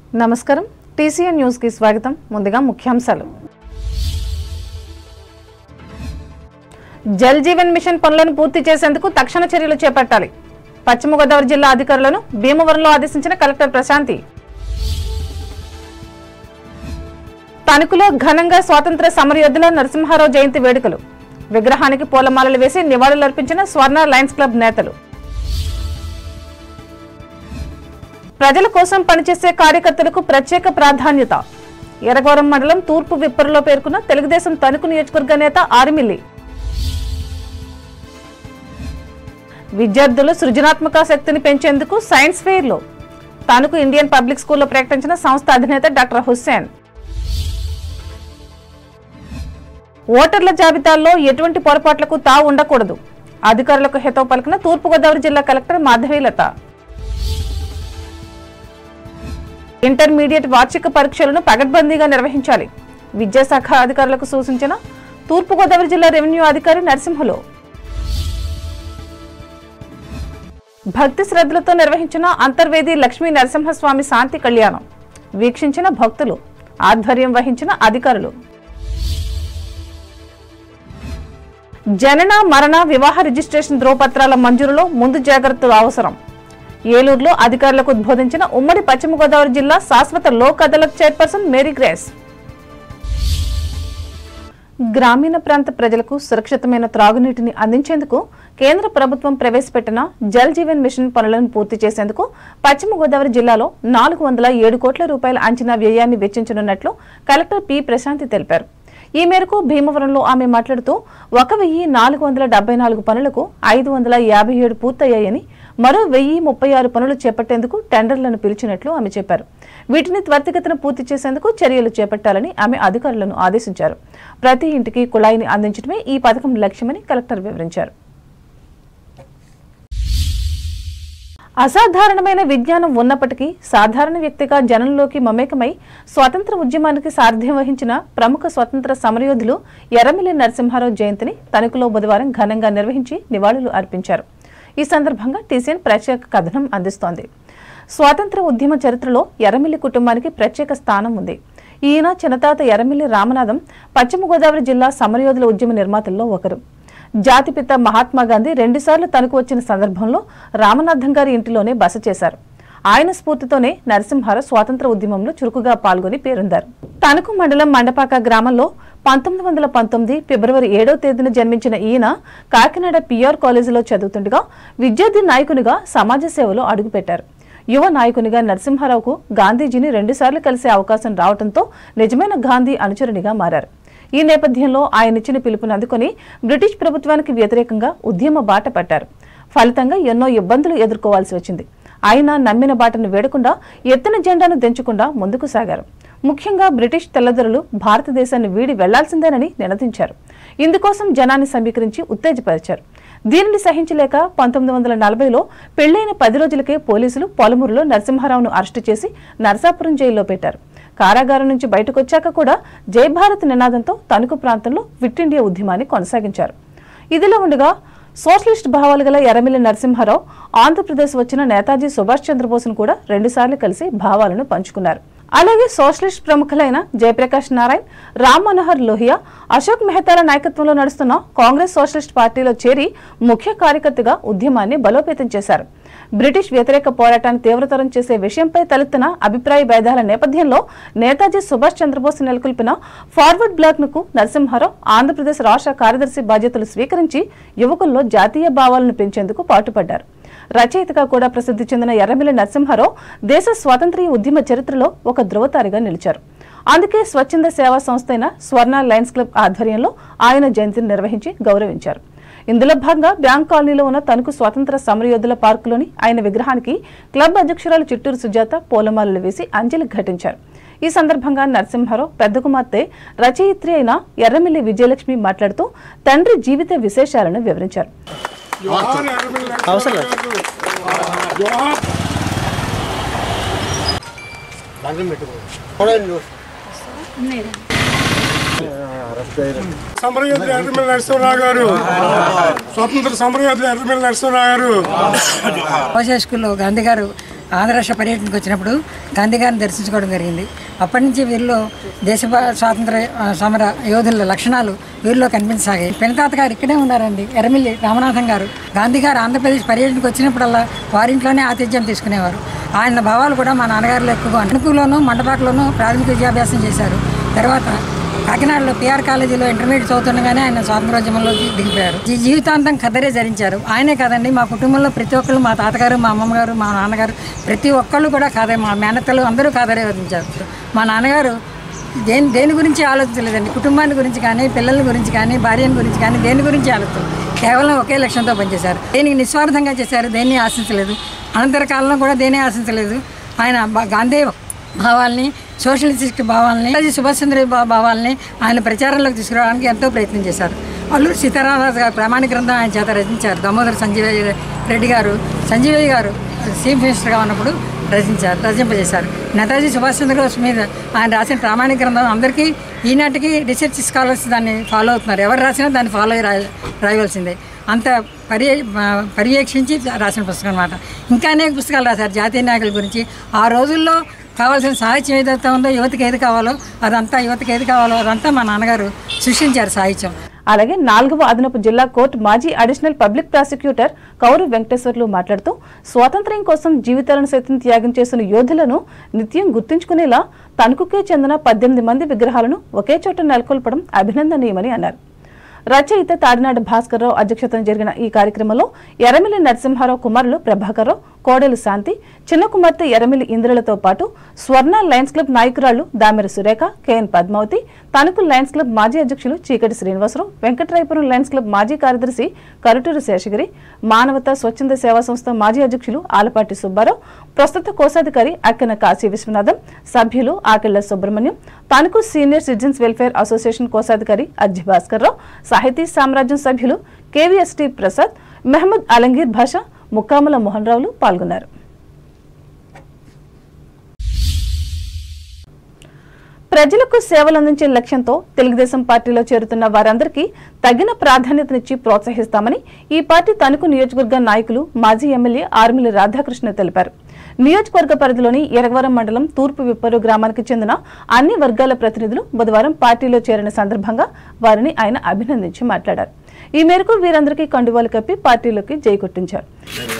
నమస్కారం టీసీఎన్ న్యూస్కి స్వాగతం ముందుగా ముఖ్యాంశాలు జల్ జీవన్ మిషన్ పనులను పూర్తి చేసేందుకు తక్షణ చర్యలు చేపట్టాలి పశ్చిమ గోదావరి జిల్లా అధికారులను భీమవరంలో ఆదేశించిన కలెక్టర్ ప్రశాంతి తణుకులో ఘనంగా స్వాతంత్ర సమరయోధుల నరసింహారావు జయంతి వేడుకలు విగ్రహానికి పూలమాలలు వేసి నివాళులర్పించిన స్వర్ణ లయన్స్ క్లబ్ నేతలు ప్రజల కోసం పనిచేసే కార్యకర్తలకు ప్రత్యేక ప్రాధాన్యత ఎర్రగోరం మండలం తూర్పు విప్పరులో పేర్కొన్న తెలుగుదేశం తణుకు నియోజకవర్గ నేత ఆరిమిల్లి విద్యార్థులు సృజనాత్మక శక్తిని పెంచేందుకు సైన్స్ ఫెయిర్లో తణుకు ఇండియన్ పబ్లిక్ స్కూల్లో ప్రకటించిన సంస్థ అధినేత డాక్టర్ హుస్సేన్ ఓటర్ల జాబితాల్లో ఎటువంటి పొరపాట్లకు తావు ఉండకూడదు అధికారులకు హితవు పలికిన తూర్పుగోదావరి జిల్లా కలెక్టర్ మాధవీలత ఇంటర్మీడియట్ వార్షిక పరీక్షలను పగడ్బందీగా నిర్వహించాలి విద్యాశాఖ అధికారులకు సూచించిన తూర్పుగోదావరి జిల్లా రెవెన్యూ అధికారి నరసింహులు భక్తి శ్రద్ధలతో నిర్వహించిన అంతర్వేది లక్ష్మీ నరసింహస్వామి శాంతి కళ్యాణం వీక్షించిన భక్తులు ఆధ్వర్యం వహించిన అధికారులు జనన మరణ వివాహ రిజిస్ట్రేషన్ ధ్రువపత్రాల మంజూరులో ముందు జాగ్రత్తలు అవసరం ఏలూరులో అధికారులకు ఉద్బోధించిన ఉమ్మడి పశ్చిమ గోదావరి జిల్లా శాశ్వత Lok Adalat chairperson Mary Grace గ్రామీణ ప్రాంత ప్రజలకు సురక్షితమైన త్రాగునీటిని అందించేందుకు కేంద్ర ప్రభుత్వం ప్రవేశపెట్టిన జల్ జీవన్ మిషన్ పనులను పూర్తి చేసేందుకు పశ్చిమ గోదావరి జిల్లాలో నాలుగు వందల ఏడు కోట్ల రూపాయల అంచనా వ్యయాన్ని వెచ్చించనున్నట్లు కలెక్టర్ పి ప్రశాంతి తెలిపారు ఈ మేరకు భీమవరంలో ఆమె మాట్లాడుతూ ఒక వెయ్యి నాలుగు వందల డెబ్బై నాలుగు పనులకు ఐదు వందల యాభై ఏడు పూర్తయ్యాయని మరో వెయ్యి ముప్పై ఆరు పనులు చేపట్టేందుకు టెండర్లను పిలిచినట్లు ఆమె చెప్పారు వీటిని త్వరితగతిన పూర్తి చేసేందుకు చర్యలు చేపట్టాలని ఆమె అధికారులను ఆదేశించారు ప్రతి ఇంటికి కుళాయిని అందించడమే ఈ పథకం లక్ష్యమని కలెక్టర్ వివరించారు అసాధారణమైన విజ్ఞానం ఉన్నప్పటికీ సాధారణ వ్యక్తిగా జనంలోకి మమేకమై స్వాతంత్ర ఉద్యమానికి సారథ్యం వహించిన ప్రముఖ స్వతంత్ర సమరయోధులు ఎర్రమిల్లి నరసింహారావు జయంతిని తణుకులో బుధవారం ఘనంగా నిర్వహించి నివాళులు అర్పించారు ఈ సందర్భంగా టీసీఎన్ ప్రత్యేక కథనం అందిస్తోంది స్వాతంత్ర ఉద్యమ చరిత్రలో ఎర్రమిల్లి కుటుంబానికి ప్రత్యేక స్థానం ఉంది ఈయన చిన్నతాత ఎర్రమిల్లి రామనాథం పశ్చిమ గోదావరి జిల్లా సమరయోధుల ఉద్యమ నిర్మాతల్లో ఒకరు జాతిపిత మహాత్మా గాంధీ రెండుసార్లు తనకు వచ్చిన సందర్భంలో రామనాథం గారి ఇంటిలోనే బస చేశారు ఆయన స్ఫూర్తితోనే నరసింహారావు స్వాతంత్ర ఉద్యమంలో చురుకుగా పాల్గొని పేరొందారు తణుకు మండలం మండపాక గ్రామంలో పంతొమ్మిది వందల పంతొమ్మిది ఫిబ్రవరి ఏడో తేదీన జన్మించిన ఈయన కాకినాడ పిఆర్ కాలేజీలో చదువుతుండగా విద్యార్థి నాయకునిగా సమాజ సేవలో అడుగుపెట్టారు యువ నాయకునిగా నరసింహారావుకు గాంధీజీని రెండుసార్లు కలిసే అవకాశం రావడంతో నిజమైన గాంధీ అనుచరునిగా మారారు ఈ నేపథ్యంలో ఆయన ఇచ్చిన పిలుపుని అందుకొని బ్రిటిష్ ప్రభుత్వానికి వ్యతిరేకంగా ఉద్యమ బాట పట్టారు ఫలితంగా ఎన్నో ఇబ్బందులు ఎదుర్కోవాల్సి వచ్చింది ఆయన నమ్మిన బాటను వేడకుండా ఎత్తిన జెండాను దించకుండా ముందుకు సాగారు ముఖ్యంగా బ్రిటిష్ తెల్లదొరలు భారతదేశాన్ని వీడి వెళ్లాల్సిందేనని నినదించారు ఇందుకోసం జనాన్ని సమీకరించి ఉత్తేజపరిచారు దీనిని సహించలేక పంతొమ్మిది వందల నలభైలో పెళ్లైన పది రోజులకే పోలీసులు పొలమూరులో నరసింహారావును అరెస్టు చేసి నరసాపురం జైల్లో పెట్టారు కారాగారం నుంచి బయటకొచ్చాక కూడా జై భారత్ నినాదంతో తణుకు ప్రాంతంలో క్విట్ ఇండియా ఉద్యమాన్ని కొనసాగించారు ఇదిలో ఉండగా సోషలిస్ట్ భావాలు గల ఎర్రమిల్లి నరసింహారావు ఆంధ్రప్రదేశ్ వచ్చిన నేతాజీ సుభాష్ చంద్రబోస్ను కూడా రెండుసార్లు కలిసి భావాలను పంచుకున్నారు అలాగే సోషలిస్ట్ ప్రముఖులైన జయప్రకాష్ నారాయణ్ రామ్ మనోహర్ లోహియా అశోక్ మెహతాల నాయకత్వంలో నడుస్తున్న కాంగ్రెస్ సోషలిస్ట్ పార్టీలో చేరి ముఖ్య కార్యకర్తగా ఉద్యమాన్ని బలోపేతం చేశారు బ్రిటిష్ వ్యతిరేక పోరాటాన్ని తీవ్రతరం చేసే విషయంపై తలెత్తిన అభిప్రాయ భేదాల నేపథ్యంలో నేతాజీ సుభాష్ చంద్రబోస్ నెలకొల్పిన ఫార్వర్డ్ బ్లాక్ ను నరసింహారావు ఆంధ్రప్రదేశ్ రాష్ట్ర కార్యదర్శి బాధ్యతలు స్వీకరించి యువకుల్లో జాతీయ భావాలను పెంచేందుకు పాటుపడ్డారు రచయితగా కూడా ప్రసిద్ధి చెందిన ఎర్రమిల్లి నరసింహారావు దేశ స్వాతంత్ర్య ఉద్యమ చరిత్రలో ఒక ధృవతారిగా నిలిచారు అందుకే స్వచ్ఛంద సేవా సంస్థ అయిన స్వర్ణ లయన్స్ క్లబ్ ఆధ్వర్యంలో ఆయన జయంతిని నిర్వహించి గౌరవించారు ఇందులో భాగంగా బ్యాంక్ కాలనీలో ఉన్న తణుకు స్వాతంత్ర సమరయోధుల పార్కులోని ఆయన విగ్రహానికి క్లబ్ అధ్యక్షురాలు చిట్టూరు సుజాత పూలమాలలు వేసి అంజలి ఘటించారు ఈ సందర్భంగా నరసింహారావు పెద్ద కుమార్తె రచయిత్రి అయిన ఎర్రమిల్లి విజయలక్ష్మి మాట్లాడుతూ తండ్రి జీవిత విశేషాలను వివరించారు అవసరం లేదు జోహార్ సమరయోధులు ఎర్రమిల్లి నరసింహరావు గారు స్వతంత్ర సమరయోధులు ఎర్రమిల్లి నరసింహరావు గారు కోశ స్కూల్లో గాంధీ గారు ఆంధ్ర రాష్ట్ర పర్యటనకు వచ్చినప్పుడు గాంధీ గారిని దర్శించుకోవడం జరిగింది అప్పటి నుంచి వీరిలో దేశ భా- స్వాతంత్ర ఆ, సమర యోధుల లక్షణాలు వీరిలో కనిపించసాగాయి పెనతాత గారు ఇక్కడే ఉన్నారండి ఎర్రమిల్లి రామనాథం గారు గాంధీ గారు ఆంధ్రప్రదేశ్ పర్యటనకు వచ్చినప్పుడల్లా వారింట్లోనే ఆతిథ్యం తీసుకునేవారు ఆయన భావాలు కూడా మా నాన్నగారిలో ఎక్కువగా అణుకులోనూ మండపాకులోనూ ప్రాథమిక విద్యాభ్యాసం చేశారు తర్వాత కాకినాడలో పిఆర్ కాలేజీలో ఇంటర్మీడియట్ చదువుతుండగానే ఆయన స్వాతంత్రోద్యమంలోకి దిగిపోయారు ఈ జీవితాంతం ఖద్దరే ధరించారు ఆయనే కాదండి మా కుటుంబంలో ప్రతి ఒక్కళ్ళు మా తాతగారు మా అమ్మమ్మగారు మా నాన్నగారు ప్రతి ఒక్కళ్ళు కూడా కాదే మా మేనత్తలు అందరూ కాదరే ధరించారు మా నాన్నగారు దేని దేని గురించి ఆలోచించలేదండి కుటుంబాన్ని గురించి కానీ పిల్లల గురించి కానీ భార్యని గురించి కానీ దేని గురించి ఆలోచించలేదు కేవలం ఒకే లక్ష్యంతో పనిచేశారు దేనికి నిస్వార్థంగా చేశారు దేన్ని ఆశించలేదు అనంతర కాలంలో కూడా దేన్ని ఆశించలేదు ఆయన బ- గాంధీ భావాల్ని సోషలిస్ట్ భావాల్ని నేతాజీ సుభాష్ చంద్ర బా- భావాల్ని ఆయన ప్రచారంలోకి తీసుకురావడానికి ఎంతో ప్రయత్నం చేశారు అల్లూరి సీతారామరాజు గారు ప్రామాణిక గ్రంథం ఆయన చేత రచించారు దామోదర్ సంజీవయ్య రెడ్డి గారు సంజీవయ్య గారు చీఫ్ మినిస్టర్గా ఉన్నప్పుడు రచించారు రచింపజేశారు నేతాజీ సుభాష్ చంద్రబోస్ మీద ఆయన రాసిన ప్రామాణిక గ్రంథం అందరికీ ఈనాటికి రీసెర్చ్ స్కాలర్స్ దాన్ని ఫాలో అవుతున్నారు ఎవరు రాసినా దాన్ని ఫాలో అయ్యి రాయ రాయవలసిందే అంత పర్య పర్యవేక్షించి రాసిన పుస్తకం అనమాట ఇంకా అనేక పుస్తకాలు రాశారు జాతీయ నాయకుల గురించి ఆ రోజుల్లో కావాల్సిన సాహిత్యం ఏదైతే ఉందో యువతకి ఏది కావాలో అదంతా యువతకి ఏది కావాలో అదంతా మా నాన్నగారు సృష్టించారు సాహిత్యం అలాగే నాలుగవ అదనపు జిల్లా కోర్టు మాజీ additional public prosecutor Kauru Venkateswarlu మాట్లాడుతూ స్వాతంత్ర్యం కోసం జీవితాలను సైతం త్యాగం చేసిన యోధులను నిత్యం గుర్తుంచుకునేలా తణుకుకే చెందిన పద్దెనిమిది మంది విగ్రహాలను ఒకే చోట నెలకొల్పడం అభినందనీయమని అన్నారు రచయిత తాడినాడు భాస్కర్రావు అధ్యక్షతన జరిగిన ఈ కార్యక్రమంలో ఎర్రమిల్లి నరసింహారావు కుమారులు ప్రభాకర్రావు కోడెలు శాంతి చిన్న కుమార్తె ఎర్రమిల్లి ఇంద్రులతో పాటు స్వర్ణ లయన్స్ క్లబ్ నాయకురాళ్లు Damera Surekha KN Padmavathi Tanuku lions club మాజీ అధ్యక్షులు చీకటి శ్రీనివాసరావు వెంకటరాయపురం లయన్స్ క్లబ్ మాజీ కార్యదర్శి కరుటూరు శేషగిరి మానవత స్వచ్ఛంద సేవా సంస్థ మాజీ అధ్యక్షులు ఆలపాటి సుబ్బారావు ప్రస్తుత కోశాధికారి అక్కన కాశీ విశ్వనాథం సభ్యులు Akella Subrahmanyam Tanuku senior citizens welfare association కోశాధికారి అజ్జి భాస్కర్ రావు సాహితీ సామ్రాజ్యం సభ్యులు కేవీఎస్టీ ప్రసాద్ మెహమూద్ అలంగీర్ భాష ముక్కాముల మోహన్ రావులు పాల్గొన్నారు ప్రజలకు సేవలు అందించే లక్ష్యంతో తెలుగుదేశం పార్టీలో చేరుతున్న వారందరికీ తగిన ప్రాధాన్యతనిచ్చి ప్రోత్సహిస్తామని ఈ పార్టీ తణుకు నియోజకవర్గ నాయకులు మాజీ ఎమ్మెల్యే ఆర్మిలి రాధాకృష్ణ తెలిపారు నియోజకవర్గ పరిధిలోని ఎరగవరం మండలం తూర్పు విప్పరు గ్రామానికి చెందిన అన్ని వర్గాల ప్రతినిధులు బుధవారం పార్టీలో చేరిన సందర్భంగా వారిని ఆయన అభినందించి మాట్లాడారు ఈ మేరకు వీరందరికీ కండువాలు కప్పి పార్టీలోకి జైకొట్టించారు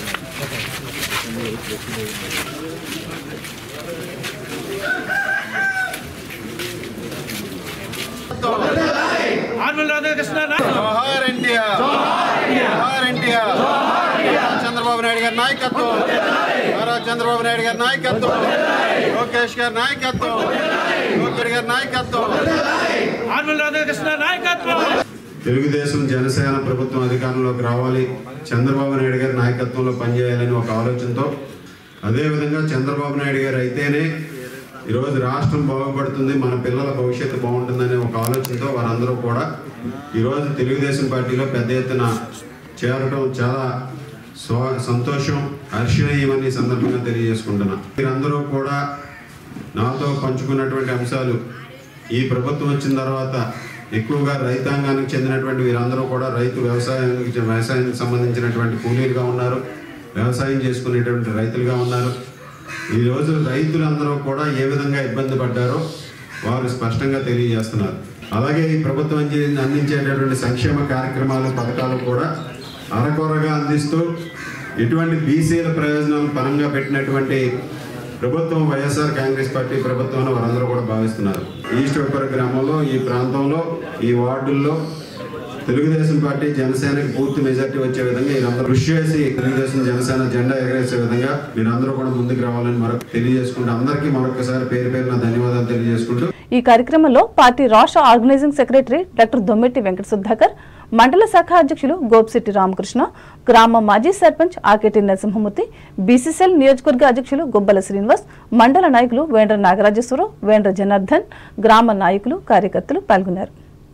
ఆర్మల్ రాధాకృష్ణ జోహార్ ఎన్టీఆర్ జోహార్ ఎన్టీఆర్ చంద్రబాబు నాయుడు గారి నాయకత్వం నారా చంద్రబాబు నాయుడు గారి నాయకత్వం లోకేష్ గారి నాయకత్వం లోకేష్ గారి నాయకత్వం ఆర్మల్ రాధాకృష్ణ నాయకత్వం తెలుగుదేశం జనసేన ప్రభుత్వం అధికారంలోకి రావాలి చంద్రబాబు నాయుడు గారి నాయకత్వంలో పనిచేయాలని ఒక ఆలోచనతో అదేవిధంగా చంద్రబాబు నాయుడు గారు అయితేనే ఈరోజు రాష్ట్రం బాగుపడుతుంది మన పిల్లల భవిష్యత్తు బాగుంటుందనే ఒక ఆలోచనతో వారందరూ కూడా ఈరోజు తెలుగుదేశం పార్టీలో పెద్ద ఎత్తున చేరడం చాలా స్వ సంతోషం హర్షణీయమని ఈ సందర్భంగా తెలియజేసుకుంటున్నా మీరందరూ కూడా నాతో పంచుకున్నటువంటి అంశాలు ఈ ప్రభుత్వం వచ్చిన తర్వాత ఎక్కువగా రైతాంగానికి చెందినటువంటి వీరందరూ కూడా రైతు వ్యవసాయానికి వ్యవసాయానికి సంబంధించినటువంటి కూలీలుగా ఉన్నారు వ్యవసాయం చేసుకునేటువంటి రైతులుగా ఉన్నారు ఈ రోజు రైతులందరూ కూడా ఏ విధంగా ఇబ్బంది పడ్డారో వారు స్పష్టంగా తెలియజేస్తున్నారు అలాగే ఈ ప్రభుత్వం అంది- అందించేటటువంటి సంక్షేమ కార్యక్రమాలు పథకాలు కూడా అరకొరగా అందిస్తూ ఇటువంటి బీసీల ప్రయోజనాలు పరంగా పెట్టినటువంటి ప్రభుత్వం వైఎస్ఆర్ కాంగ్రెస్ పార్టీ ప్రభుత్వం అని వారందరూ కూడా భావిస్తున్నారు ఈస్ట్ వెప్పర గ్రామంలో ఈ ప్రాంతంలో ఈ వార్డుల్లో తెలుగుదేశం పార్టీ జనసేనకి పూర్తి మెజార్టీ వచ్చే విధంగా మీరందరూ కృషి చేసి తెలుగుదేశం జనసేన జెండా ఎగరేసే విధంగా మీరందరూ కూడా ముందుకు రావాలని మరొక తెలియజేసుకుంటూ అందరికీ మరొకసారి పేరు పేరున ధన్యవాదాలు తెలియజేసుకుంటూ ఈ కార్యక్రమంలో పార్టీ రాష్ట్ర organising secretary doctor Dommeti Venkata Sudhakar మండల శాఖ అధ్యక్షులు గోపిశెట్టి రామకృష్ణ గ్రామ మాజీ సర్పంచ్ ఆకేటి నరసింహమూర్తి బీసీసీఎల్ నియోజకవర్గ అధ్యక్షులు గొబ్బల శ్రీనివాస్ మండల నాయకులు వేండ్ర నాగరాజేశ్వరరావు వేండ్ర జనార్దన్ గ్రామ నాయకులు కార్యకర్తలు పాల్గొన్నారు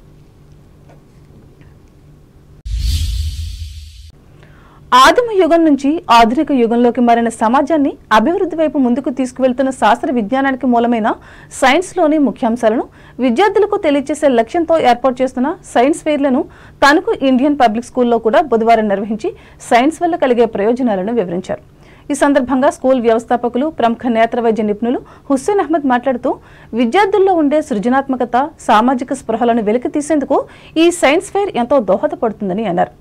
ఆదిమ యుగం నుంచి ఆధునిక యుగంలోకి మారిన సమాజాన్ని అభివృద్ధి వైపు ముందుకు తీసుకువెళ్తున్న శాస్త్ర విజ్ఞానానికి మూలమైన సైన్స్లోని ముఖ్యాంశాలను విద్యార్థులకు తెలియజేసే లక్ష్యంతో ఏర్పాటు చేస్తున్న సైన్స్ ఫెయిర్లను తణుకు ఇండియన్ పబ్లిక్ స్కూల్లో కూడా బుధవారం నిర్వహించి సైన్స్ వల్ల కలిగే ప్రయోజనాలను వివరించారు ఈ సందర్భంగా స్కూల్ వ్యవస్థాపకులు ప్రముఖ నేత్ర వైద్య నిపుణులు హుస్సేన్ అహ్మద్ మాట్లాడుతూ విద్యార్థుల్లో ఉండే సృజనాత్మకత సామాజిక స్పృహలను వెలికి తీసేందుకు ఈ సైన్స్ ఫెయిర్ ఎంతో దోహదపడుతుందని అన్నారు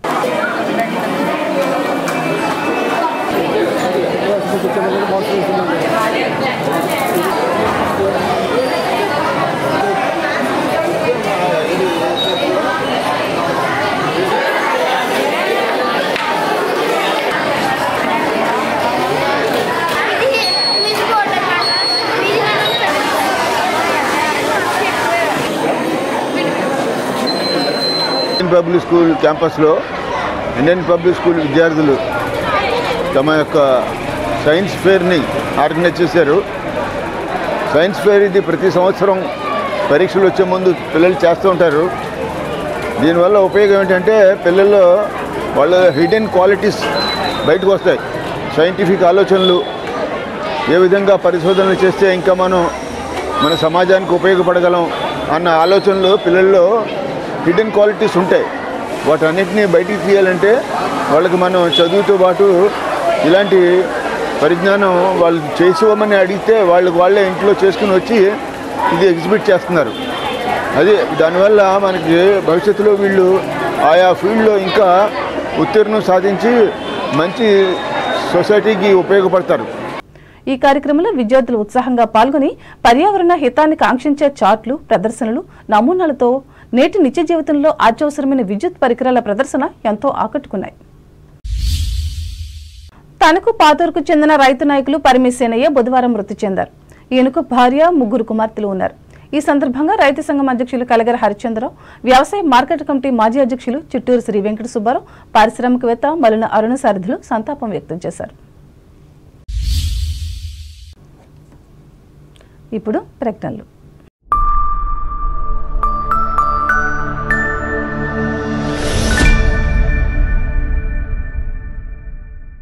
ఇండియన్ పబ్లిక్ స్కూల్ క్యాంపస్లో ఇండియన్ పబ్లిక్ స్కూల్ విద్యార్థులు తమ యొక్క సైన్స్ ఫేర్ని ఆర్గనైజ్ చేశారు సైన్స్ ఫేర్ ఇది ప్రతి సంవత్సరం పరీక్షలు వచ్చే ముందు పిల్లలు చేస్తూ ఉంటారు దీనివల్ల ఉపయోగం ఏంటంటే పిల్లల్లో వాళ్ళ హిడెన్ క్వాలిటీస్ బయటకు వస్తాయి సైంటిఫిక్ ఆలోచనలు ఏ విధంగా పరిశోధనలు చేస్తే ఇంకా మనం మన సమాజానికి ఉపయోగపడగలం అన్న ఆలోచనలు పిల్లల్లో హిడెన్ క్వాలిటీస్ ఉంటాయి వాటన్నిటిని బయటికి తీయాలంటే వాళ్ళకి మనం చదువుతో పాటు ఇలాంటి పరిజ్ఞానం వాళ్ళు చేసుకోమని అడిగితే వాళ్ళకి వాళ్ళే ఇంట్లో చేసుకుని వచ్చి ఇది ఎగ్జిబిట్ చేస్తున్నారు అది దానివల్ల మనకి భవిష్యత్తులో వీళ్ళు ఆయా ఫీల్డ్లో ఇంకా ఉత్తీర్ణం సాధించి మంచి సొసైటీకి ఉపయోగపడతారు ఈ కార్యక్రమంలో విద్యార్థులు ఉత్సాహంగా పాల్గొని పర్యావరణ హితాన్ని కాంక్షించే చార్ట్లు ప్రదర్శనలు నమూనాలతో నేటి నిత్య జీవితంలో అత్యవసరమైన విద్యుత్ పరికరాల ప్రదర్శన ఎంతో ఆకట్టుకున్నాయి తనకు పాతూరుకు చెందిన రైతు నాయకులు పరిమిసేనయ్య బుధవారం మృతి చెందారు ఈయనకు భార్య ముగ్గురు కుమార్తెలు ఉన్నారు ఈ సందర్భంగా రైతు సంఘం అధ్యక్షులు కలగర హరిచంద్రరావు వ్యవసాయ మార్కెట్ కమిటీ మాజీ అధ్యక్షులు చిట్టూరు శ్రీ వెంకట సుబ్బారావు పారిశ్రామికవేత్త మలున అరుణ సారథులు సంతాపం వ్యక్తం చేశారు ఇప్పుడు ప్రకటనలు